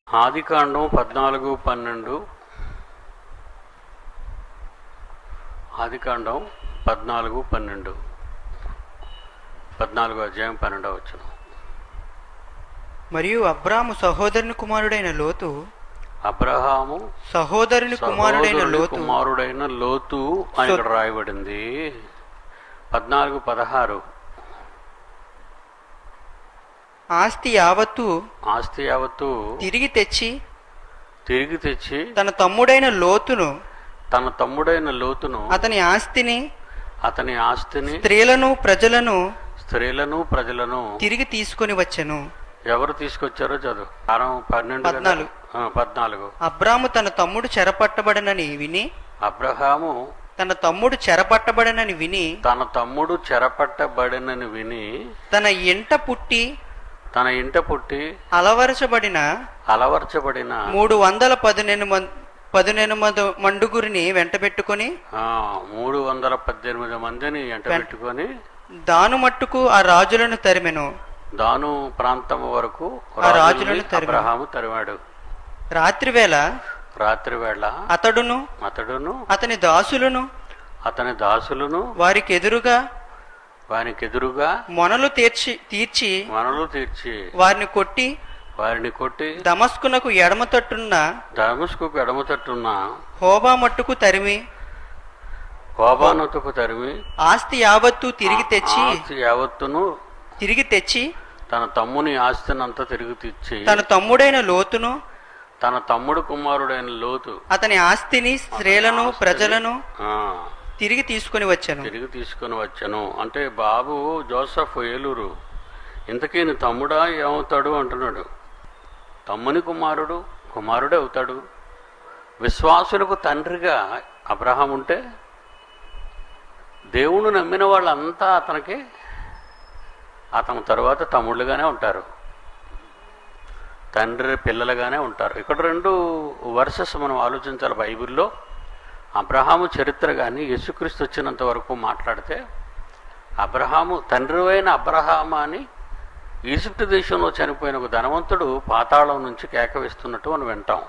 ఆదికాండం పద్నాలుగు పన్నెండు ఆదికాండం పద్నాలుగు పన్నెండు పద్నాలుగు అధ్యాయం పన్నెండవ వచ్చిన మరియు అబ్రాము సహోదరుని కుమారుడైన లోతు అబ్రహాము సహోదరుని కుమారుడైన సహోదరుని లోతు కుమారుడైన లోతు అని ఇక్కడ రాయబడింది పద్నాలుగు పదహారు ఆస్తి యావత్తు ఆస్తి యావత్తు తిరిగి తెచ్చి తిరిగి తెచ్చి తన తమ్ముడైన లోతును తన తమ్ముడైన లోతును అతని ఆస్తిని అతని ఆస్తిని స్త్రీలను ప్రజలను స్త్రీలను ప్రజలను తిరిగి తీసుకొని వచ్చెను ఎవరు తీసుకొచ్చారో చదువు కారం పన్నెండు కదా? పద్నాలుగు. ఆ, పద్నాలుగు అబ్రాము తన తమ్ముడు చెరపట్టబడనని విని అబ్రహాము తన తమ్ముడు చెరపట్టబడనని విని తన తమ్ముడు చెరపట్టబడినని విని తన ఇంట పుట్టి తన ఇంట పుట్టి అలవరచబడిన అలవర్చబడిన మూడు వందల పదిహేను మం- పదిహేను మంది మండుగురిని వెంటబెట్టుకొని ఆ, మూడు వందల పద్దెనిమిది మందిని ఎంట పెట్టుకొని దాను మట్టుకు ఆ రాజులను తరిమెను దాను ప్రాంతం వరకు ఆ రాజులను రాజుల్ని తరిమాడు. అబ్రహాము తరిమాడు రాత్రివేళ రాత్రి వేళ అతడును అతడును అతని దాసులను అతని దాసులను వారికి ఎదురుగా వానికి ఎదురుగా మొనలు తీర్చి తీర్చి మనలు తీర్చి వారిని కొట్టి వారిని కొట్టి దమస్కునకు ఎడమ తట్టున్న ధనుష్కు ఎడమ తట్టున్న హోబా మట్టుకు తరిమి కోపానతుకు తరిమి ఆస్తి యావత్తు తిరిగి తెచ్చి ఆస్తి యావత్తును తిరిగి తెచ్చి తన తమ్ముని ఆస్తిని అంతా తిరిగి తెచ్చి తన తమ్ముడైన లోతును తన తమ్ముడు కుమారుడైన లోతు అతని ఆస్తిని స్త్రీలను ప్రజలను ఆ, తిరిగి తీసుకొని వచ్చాను తిరిగి తీసుకొని వచ్చాను అంటే బాబు జోసఫ్ ఏలూరు ఇంతకీ నీ తమ్ముడా ఏమవుతాడు అంటున్నాడు తమ్ముని కుమారుడు కుమారుడే అవుతాడు విశ్వాసులకు తండ్రిగా అబ్రహాం ఉంటే దేవుణ్ణి నమ్మిన వాళ్ళంతా అతనికి అతని తరువాత తమ్ముళ్ళుగానే ఉంటారు తండ్రి పిల్లలుగానే ఉంటారు ఇక్కడ రెండు వర్సెస్ మనం ఆలోచించాలి బైబిల్లో అబ్రహాము చరిత్ర కానీ యేసుక్రీస్తు వచ్చినంత వరకు మాట్లాడితే అబ్రహాము తండ్రి అయిన అబ్రహాము అని ఈజిప్ట్ దేశంలో చనిపోయిన ఒక ధనవంతుడు పాతాళం నుంచి కేక వేస్తున్నట్టు మనం వింటాం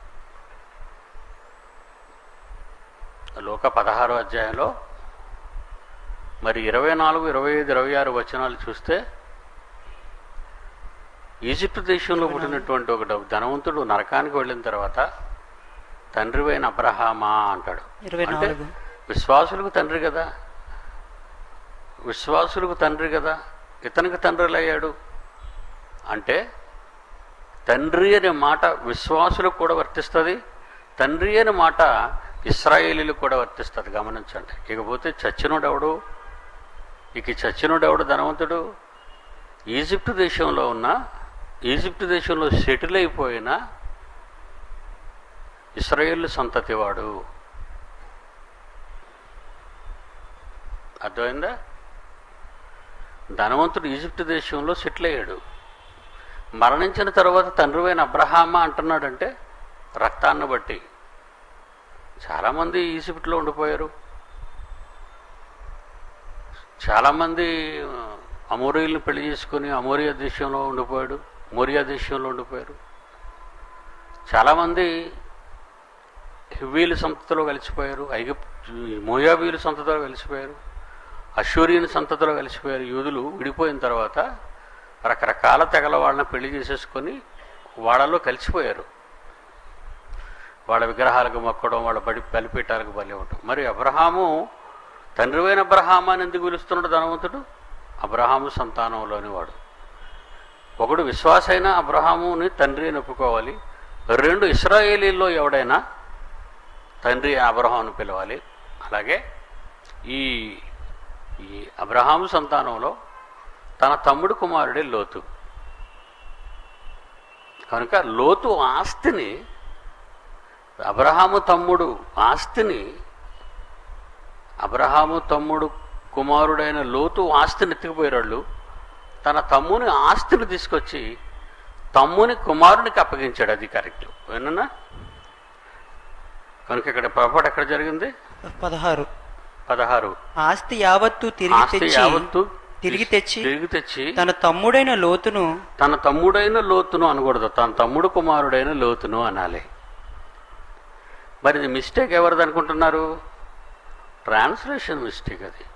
లోక పదహారో అధ్యాయంలో మరి ఇరవై నాలుగు ఇరవై ఐదు ఇరవై ఆరు వచనాలు చూస్తే ఈజిప్ట్ దేశంలో పుట్టినటువంటి ఒక డబ్బు- ధనవంతుడు నరకానికి వెళ్ళిన తర్వాత తండ్రివైన అబ్రహామా అంటాడు ఇరవై అంటే నాలుగు విశ్వాసులకు తండ్రి కదా విశ్వాసులకు తండ్రి కదా ఇతనికి తండ్రులు అయ్యాడు అంటే తండ్రి అనే మాట విశ్వాసులకు కూడా వర్తిస్తుంది తండ్రి అనే మాట ఇస్రాయేలీలకు కూడా వర్తిస్తుంది గమనించండి ఇకపోతే చచ్చినోడెవడు ఇక ఈ చచ్చినోడెవడు ధనవంతుడు ఈజిప్ట్ దేశంలో ఉన్న ఈజిప్ట్ దేశంలో సెటిల్ అయిపోయిన ఇస్రాయేల్ సంతతివాడు అర్థమైందా ధనవంతుడు ఈజిప్ట్ దేశంలో సెటిల్ అయ్యాడు మరణించిన తర్వాత తండ్రివైన అబ్రహామా అంటున్నాడంటే రక్తాన్ని బట్టి చాలామంది ఈజిప్ట్లో ఉండిపోయారు చాలామంది అమోరియుల్ని పెళ్లి చేసుకుని అమోరియా దేశంలో ఉండిపోయాడు మోరియా దేశంలో ఉండిపోయారు చాలామంది హివ్వీల సంతతిలో కలిసిపోయారు ఐగిప్ మోయాబీల సంతతిలో కలిసిపోయారు అశూరియన్ సంతతిలో కలిసిపోయారు యూదులు విడిపోయిన తర్వాత రకరకాల తెగల వాళ్ళని పెళ్లి చేసేసుకొని వాళ్ళలో కలిసిపోయారు వాళ్ళ విగ్రహాలకు మొక్కడం వాళ్ళ బడి బలిపీఠాలకు బలి ఇవ్వటం మరి అబ్రహాము తండ్రివైన అబ్రహాము అని ఎందుకు పిలుస్తున్నాడు ధనవంతుడు అబ్రహాము సంతానంలోని వాడు ఒకడు విశ్వాసైన అబ్రహాముని తండ్రి అని ఒప్పుకోవాలి రెండు ఇస్రాయేలీల్లో ఎవడైనా తండ్రి అబ్రహామును పిలవాలి అలాగే ఈ ఈ అబ్రహాము సంతానంలో తన తమ్ముడు కుమారుడే లోతు కనుక లోతు ఆస్తిని అబ్రహాము తమ్ముడు ఆస్తిని అబ్రహాము తమ్ముడు కుమారుడైన లోతు ఆస్తిని ఎత్తుకుపోయారు తన తమ్ముని ఆస్తిని తీసుకొచ్చి తమ్ముని కుమారునికి అప్పగించాడు అది కరెక్ట్ విన్నా కనుక ఇక్కడ పొరపాటు ఎక్కడ జరిగింది పదహారు పదహారు ఆస్తి యావత్తు తిరిగి ఆస్తి తెచ్చి యావత్తు తిరిగి తెచ్చి తిరిగి తెచ్చి తన తమ్ముడైన లోతును తన తమ్ముడైన లోతును అనకూడదు తన తమ్ముడు కుమారుడైన లోతును అనాలి మరి ఇది మిస్టేక్ ఎవరిది అనుకుంటున్నారు ట్రాన్స్లేషన్ మిస్టేక్ అది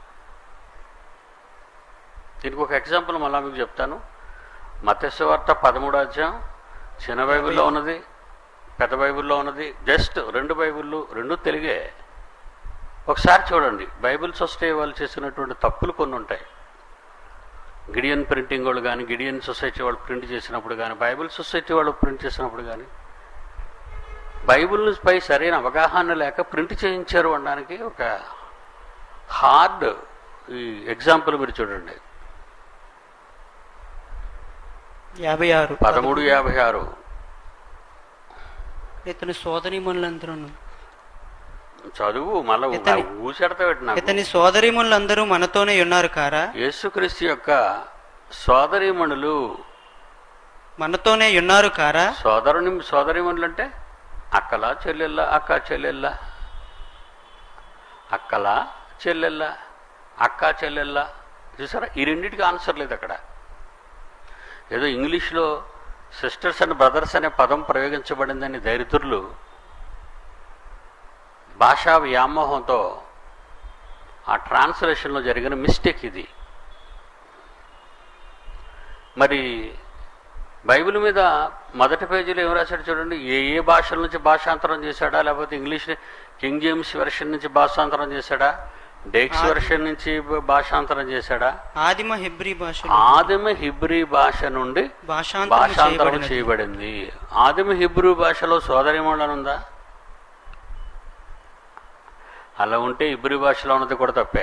దీనికి ఒక ఎగ్జాంపుల్ మళ్ళా మీకు చెప్తాను మత్స్యవార్త పదమూడు అధ్యాయం చిన్న బైబిల్లో ఉన్నది పెద్ద బైబిల్లో ఉన్నది జస్ట్ రెండు బైబిళ్ళు రెండు తెలుగే ఒకసారి చూడండి బైబిల్ సొసైటీ వాళ్ళు చేసినటువంటి తప్పులు కొన్ని ఉంటాయి గిడియన్ ప్రింటింగ్ వాళ్ళు కానీ గిడియన్ సొసైటీ వాళ్ళు ప్రింట్ చేసినప్పుడు కానీ బైబిల్ సొసైటీ వాళ్ళు ప్రింట్ చేసినప్పుడు కానీ బైబిల్ పై సరైన అవగాహన లేక ప్రింట్ చేయించారు అనడానికి ఒక హార్డ్ ఈ ఎగ్జాంపుల్ మీరు చూడండి యాభై ఆరు పదమూడు యాభై ఆరు ఇతని సోదరిమణులందరూ చదువు మళ్ళీ ఇతని- ఊసెడతా పెట్టిన ఇతని సోదరిమణులందరూ మనతోనే ఉన్నారు కారా యేసుక్రీస్తు యొక్క సోదరీమణులు మనతోనే ఉన్నారు కారా సోదరుని సోదరిమణులు అంటే అక్కల చెల్లెళ్ళ అక్క చెల్లెళ్ళ అక్కల చెల్లెళ్ళ అక్క చెల్లెళ్ళ చూసారా ఈ రెండింటికి ఆన్సర్ లేదు అక్కడ ఏదో ఇంగ్లీష్లో సిస్టర్స్ అండ్ బ్రదర్స్ అనే పదం ప్రయోగించబడిందని దరిద్రులు భాషా వ్యామోహంతో ఆ ట్రాన్స్లేషన్లో జరిగిన మిస్టేక్ ఇది మరి బైబిల్ మీద మొదటి పేజీలో ఏం రాశాడు చూడండి ఏ ఏ భాషల నుంచి భాషాంతరం చేశాడా లేకపోతే ఇంగ్లీష్ కింగ్ జేమ్స్ వెర్షన్ నుంచి భాషాంతరం చేశాడా డేక్స్ వెర్షన్ నుంచి భాషాంతరం చేశాడా ఆదిమ హెబ్రీ భాషలో ఆదిమ హిబ్రీ భాష నుండి భాషాంతరం భాషాంతరం చేయబడినది. చేయబడింది ఆదిమ హిబ్రూ భాషలో సోదరిమణులను ఉందా అలా ఉంటే హిబ్రూ భాషలో ఉన్నది కూడా తప్పే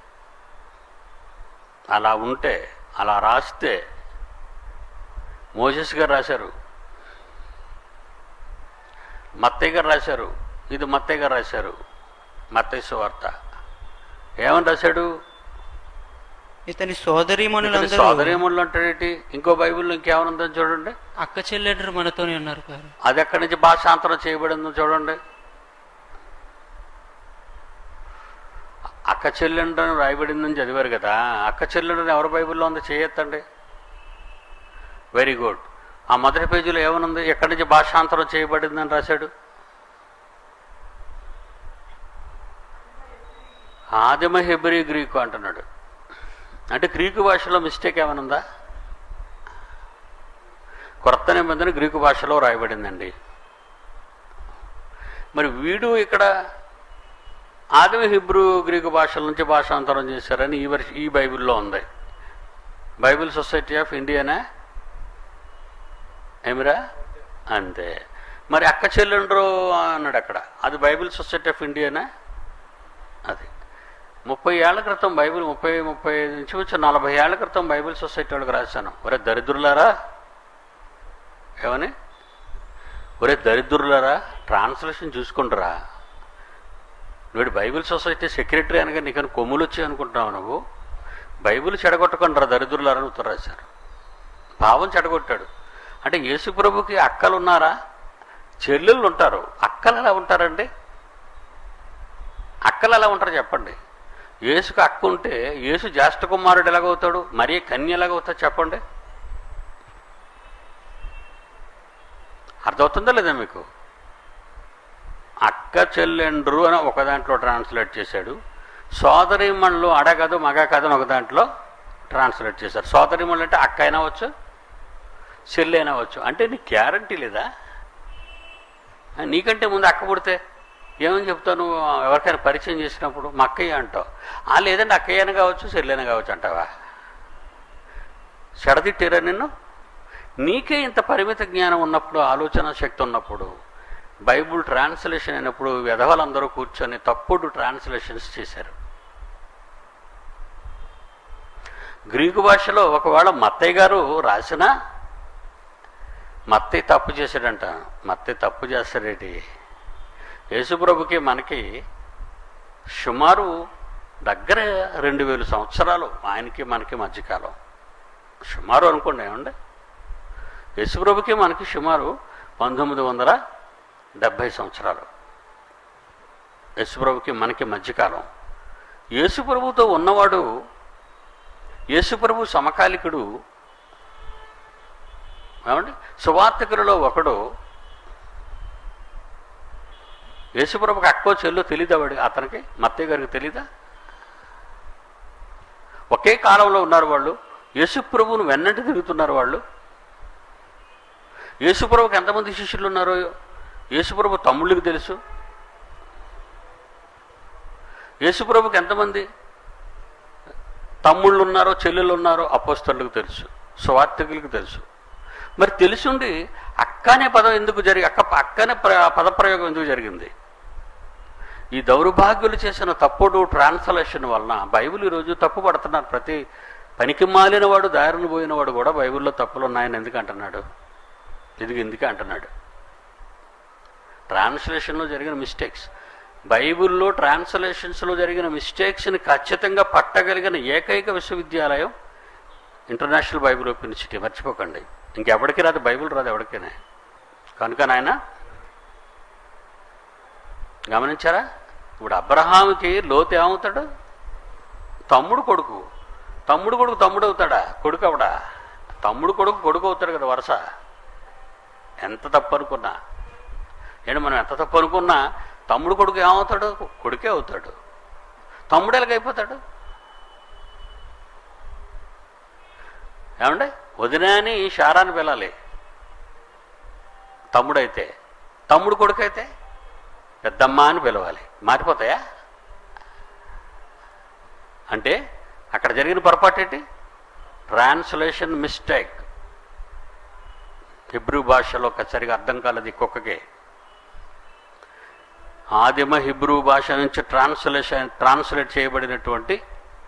అలా ఉంటే అలా రాస్తే మోజెస్ గారు రాశారు మత్తయ్య గారు రాశారు ఇది మత్తయ్య గారు రాశారు మత్తయ్య వార్త ఏమని రాశాడు ఇతని ఇతని సోదరిమణులందరూ సోదరేముళ్ళు అంటాడేంటి ఇంకో బైబిల్లో ఇంకేమనుందని చూడండి అక్క చెల్లెడ్రు మనతోనే ఉన్నారు కారు అది ఎక్కడి నుంచి భాషాంతరం చేయబడిందో చూడండి అక్క చెల్లెండ్రని రాయబడిందని చదివారు కదా అక్క చెల్లెండ్రని ఎవరి బైబిల్లో ఉంది చేయొద్దండి వెరీ గుడ్ ఆ మొదటి పేజీలో ఏమనుంది ఎక్కడి నుంచి భాషాంతరం చేయబడిందని రాశాడు ఆదిమ హెబ్రీ గ్రీకు అంటున్నాడు అంటే గ్రీకు భాషలో మిస్టేక్ ఏమైనా ఉందా కొత్త నిబంధన గ్రీకు భాషలో రాయబడిందండి మరి వీడు ఇక్కడ ఆదిమ హిబ్రూ గ్రీకు భాషల నుంచి భాషాంతరం చేశారని ఈ వర్ష ఈ బైబిల్లో ఉంది బైబిల్ సొసైటీ ఆఫ్ ఇండియానా ఏమిరా అంతే మరి అక్క చెల్లెండ్రు అన్నాడు అక్కడ అది బైబిల్ సొసైటీ ఆఫ్ ఇండియానా అది ముప్పై ఏళ్ల క్రితం బైబిల్ ముప్పై ముప్పై ఐదు నుంచి వచ్చి నలభై ఏళ్ల క్రితం బైబిల్ సొసైటీ వాళ్ళకి రాశాను ఒరే దరిద్రులారా ఏమని ఒరే దరిద్రులారా ట్రాన్స్లేషన్ చూసుకుంటారా నువ్వు బైబిల్ సొసైటీ సెక్రటరీ అనగా నీకని కొమ్ములు వచ్చి అనుకుంటున్నావు నువ్వు బైబిల్ చెడగొట్టకుండా దరిద్రులారని ఉత్తరం రాశారు భావం చెడగొట్టాడు అంటే యేసు ప్రభుకి అక్కలు ఉన్నారా చెల్లెళ్ళు ఉంటారు అక్కలు ఎలా ఉంటారండి అక్కలు ఎలా ఉంటారు చెప్పండి యేసుకు అక్క ఉంటే యేసు జ్యేష్ఠ కుమారుడు ఎలాగవుతాడు మరీ కన్య ఎలాగవుతాడు చెప్పండి అర్థమవుతుందా లేదా మీకు అక్క చెల్లెండ్రు అని ఒక దాంట్లో ట్రాన్స్లేట్ చేశాడు సోదరిమణులు అడగదు మగ కథను ఒక దాంట్లో ట్రాన్స్లేట్ చేశారు సోదరిమణులు అంటే అక్క అయినా వచ్చు చెల్లి అయినా వచ్చు అంటే నీకు గ్యారంటీ లేదా ఆ, నీకంటే ముందు అక్క పుడితే ఏమని చెప్తావు నువ్వు ఎవరికైనా పరిచయం చేసినప్పుడు మా అక్కయ్య అంటావు ఆ లేదంటే అక్కయ్యన కావచ్చు చెల్లెన కావచ్చు అంటావా చెడదిట్టారా నిన్ను నీకే ఇంత పరిమిత జ్ఞానం ఉన్నప్పుడు ఆలోచన శక్తి ఉన్నప్పుడు బైబుల్ ట్రాన్స్లేషన్ అయినప్పుడు విధవలందరూ కూర్చొని తప్పుడు ట్రాన్స్లేషన్స్ చేశారు గ్రీకు భాషలో ఒకవేళ మత్తయ్య గారు రాసినా మత్తయ్య తప్పు చేశాడంట మత్తయ్య తప్పు చేస్తాడేటి యేసుప్రభుకి మనకి సుమారు దగ్గర రెండు వేల సంవత్సరాలు ఆయనకి మనకి మధ్యకాలం సుమారు అనుకోండి ఏమండి యేసుప్రభుకి మనకి సుమారు పంతొమ్మిది వందల డెబ్భై సంవత్సరాలు యేసుప్రభుకి మనకి మధ్యకాలం యేసుప్రభుతో ఉన్నవాడు యేసుప్రభు సమకాలికుడు ఏమండి సువార్తికులలో ఒకడు యేసుప్రభుకి అక్కో చెల్లో తెలీదా వాడి అతనికి మత్తయ్య గారికి తెలీదా ఒకే కాలంలో ఉన్నారు వాళ్ళు యేసుప్రభువును వెన్నంటి తిరుగుతున్నారు వాళ్ళు యేసుప్రభుకి ఎంతమంది శిష్యులు ఉన్నారో యేసుప్రభు తమ్ముళ్ళకి తెలుసు యేసుప్రభుకి ఎంతమంది తమ్ముళ్ళు ఉన్నారో చెల్లెళ్ళు ఉన్నారో అపోస్తలకు తెలుసు స్వార్థికులకు తెలుసు మరి తెలుసుండి అక్క అనే పదం ఎందుకు జరిగి అక్క అక్క అనే ప్ర- పదప్రయోగం ఎందుకు జరిగింది ఈ దౌర్భాగ్యులు చేసిన తప్పుడు ట్రాన్స్లేషన్ వలన బైబిల్ ఈరోజు తప్పు పడుతున్నారు ప్రతి పనికి మాలిన వాడు దారిని పోయిన వాడు కూడా బైబిల్లో తప్పులు ఉన్నాయని ఎందుకు అంటున్నాడు ఇది ఎందుకు అంటున్నాడు ట్రాన్స్లేషన్లో జరిగిన మిస్టేక్స్ బైబిల్లో ట్రాన్స్లేషన్స్లో జరిగిన మిస్టేక్స్ని ఖచ్చితంగా పట్టగలిగిన ఏకైక విశ్వవిద్యాలయం ఇంటర్నేషనల్ బైబిల్ యూనివర్సిటీ మర్చిపోకండి ఇంకెవడికి రాదు బైబిల్ రాదు ఎవరికైనా కనుక నాయన గమనించారా ఇప్పుడు అబ్రహాముకి లోతు ఏమవుతాడు తమ్ముడు కొడుకు తమ్ముడు కొడుకు తమ్ముడు అవుతాడా కొడుకు అవడా తమ్ముడు కొడుకు కొడుకు అవుతాడు కదా వరుస ఎంత తప్పు అనుకున్నా ఏంటి మనం ఎంత తప్పు అనుకున్నా తమ్ముడు కొడుకు ఏమవుతాడు కొడుకే అవుతాడు తమ్ముడు ఎలాగైపోతాడు ఏమండి వదినాని షారాన్ని పిలాలి తమ్ముడైతే తమ్ముడు కొడుకైతే పెద్దమ్మ అని పిలవాలి మారిపోతాయా అంటే అక్కడ జరిగిన పొరపాటు ఏంటి ట్రాన్స్లేషన్ మిస్టేక్ హిబ్రూ భాషలో ఒక సరిగా అర్థం కాలేదు ఈ కుక్కకి ఆదిమ హిబ్రూ భాష నుంచి ట్రాన్స్లేషన్ ట్రాన్స్లేట్ చేయబడినటువంటి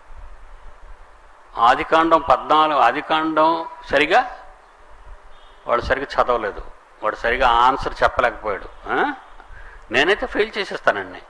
ఆదికాండం పద్నాలుగు ఆదికాండం సరిగా వాడు సరిగా చదవలేదు వాడు సరిగా ఆన్సర్ చెప్పలేకపోయాడు ఆ? నేనైతే ఫెయిల్ చేసేస్తానండి